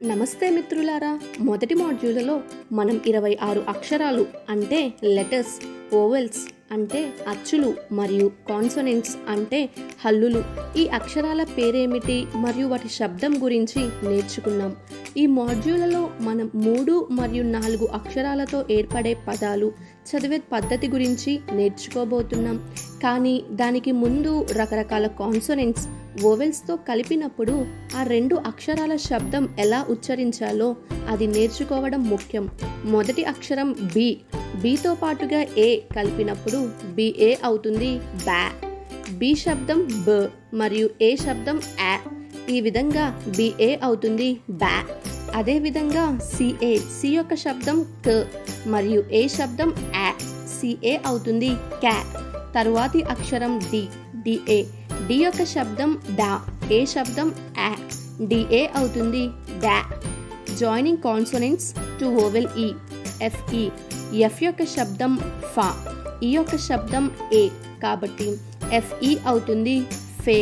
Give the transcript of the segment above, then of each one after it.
నమస్తే మిత్రులారా మొదటి మాడ్యూల్లో మనం ఇరవై ఆరు అక్షరాలు అంటే లెటర్స్ ఓవెల్స్ అంటే అచ్చులు మరియు కాన్సనెంట్స్ అంటే హల్లులు ఈ అక్షరాల పేరేమిటి మరియు వాటి శబ్దం గురించి నేర్చుకున్నాం ఈ మాడ్యూల్లో మనం మూడు మరియు నాలుగు అక్షరాలతో ఏర్పడే పదాలు చదివే పద్ధతి గురించి నేర్చుకోబోతున్నాం కానీ దానికి ముందు రకరకాల కాన్సనెంట్స్ ఓవెల్స్తో కలిపినప్పుడు ఆ రెండు అక్షరాల శబ్దం ఎలా ఉచ్చరించాలో అది నేర్చుకోవడం ముఖ్యం మొదటి అక్షరం బి బితో పాటుగా ఏ కలిపినప్పుడు బిఏ అవుతుంది బ్యా బి శబ్దం బ మరియు ఏ శబ్దం ఆ ఈ విధంగా బిఏ అవుతుంది బ్యా అదేవిధంగా సిఏ సి యొక్క శబ్దం క మరియు ఏ శబ్దం ఆ సిఏ అవుతుంది క్యా తరువాతి అక్షరం డి డిఏ డి యొక్క శబ్దం డా ఏ శబ్దం ఆ డిఏ అవుతుంది డా joining consonants to vowel E F E F యొక్క శబ్దం ఫా ఈ యొక్క శబ్దం ఏ కాబట్టి ఎఫ్ఈ అవుతుంది ఫే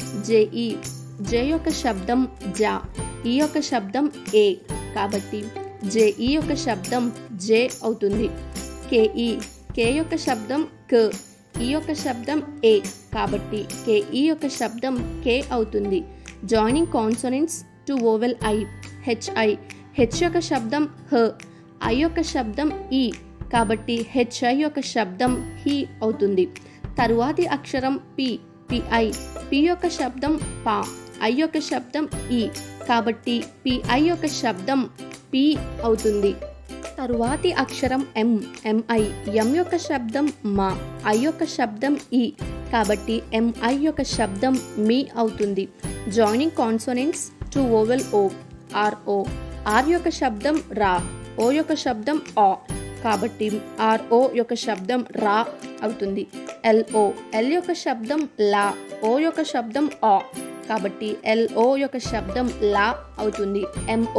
జేఈ జే యొక్క శబ్దం జా ఈ యొక్క శబ్దం ఏ కాబట్టి జేఈ యొక్క శబ్దం జే అవుతుంది కేఈ కే యొక్క శబ్దం క ఈ యొక్క శబ్దం ఏ కాబట్టి కేఈ యొక్క శబ్దం కే అవుతుంది joining consonants to vowel I H I H యొక్క శబ్దం హ ఐ యొక్క శబ్దం ఈ కాబట్టి హెచ్ఐ యొక్క శబ్దం హీ అవుతుంది తరువాతి అక్షరం పి పిఐ పి యొక్క శబ్దం పా ఐ యొక్క శబ్దం ఈ కాబట్టి పిఐ యొక్క శబ్దం పి అవుతుంది తరువాతి అక్షరం ఎం ఎంఐ ఎం యొక్క శబ్దం మా ఐ యొక్క శబ్దం ఈ కాబట్టి ఎంఐ యొక్క శబ్దం మీ అవుతుంది joining consonants to vowel O R O R యొక్క శబ్దం రా ఓ యొక్క శబ్దం ఆ కాబట్టి ఆర్ ఓ యొక్క శబ్దం రా అవుతుంది ఎల్ఓ ఎల్ యొక్క శబ్దం లా ఓ యొక్క శబ్దం ఆ కాబట్టి ఎల్ఓ యొక్క శబ్దం లా అవుతుంది ఎంఓ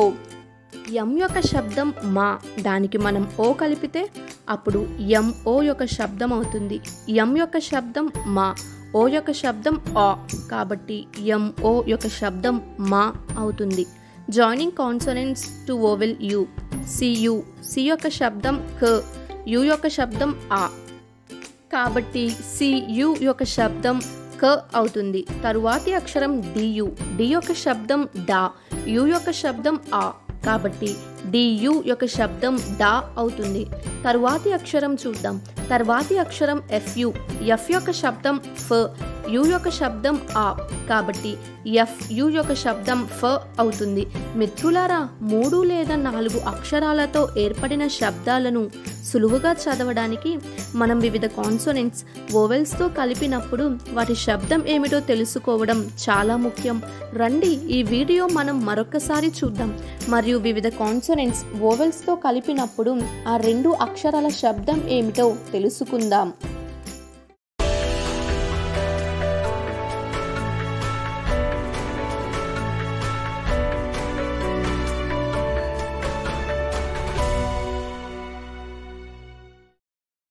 ఎం యొక్క శబ్దం మా దానికి మనం ఓ కలిపితే అప్పుడు ఎంఓ యొక్క శబ్దం అవుతుంది ఎం యొక్క శబ్దం మా ఓ యొక్క శబ్దం ఆ కాబట్టి ఎంఓ యొక్క శబ్దం మా అవుతుంది joining consonants to vowel U C U C యొక్క శబ్దం క యు యొక్క శబ్దం ఆ కాబట్టి సియు యొక్క శబ్దం క అవుతుంది తరువాతి అక్షరం డియు డి యొక్క శబ్దం డా యు యొక్క శబ్దం ఆ కాబట్టి డియు యొక్క శబ్దం డా అవుతుంది తరువాతి అక్షరం చూద్దాం తర్వాతి అక్షరం ఎఫ్యు ఎఫ్ యొక్క శబ్దం ఫ యు యొక్క శబ్దం ఆ కాబట్టి ఎఫ్ యు యొక్క శబ్దం ఫ అవుతుంది మిత్రులారా మూడు లేదా నాలుగు అక్షరాలతో ఏర్పడిన శబ్దాలను సులువుగా చదవడానికి మనం వివిధ కాన్సోనెంట్స్ ఓవెల్స్తో కలిపినప్పుడు వాటి శబ్దం ఏమిటో తెలుసుకోవడం చాలా ముఖ్యం రండి ఈ వీడియో మనం మరొకసారి చూద్దాం మరియు వివిధ కాన్సోనెంట్స్ ఓవెల్స్తో కలిపినప్పుడు ఆ రెండు అక్షరాల శబ్దం ఏమిటో తెలుసుకుందాం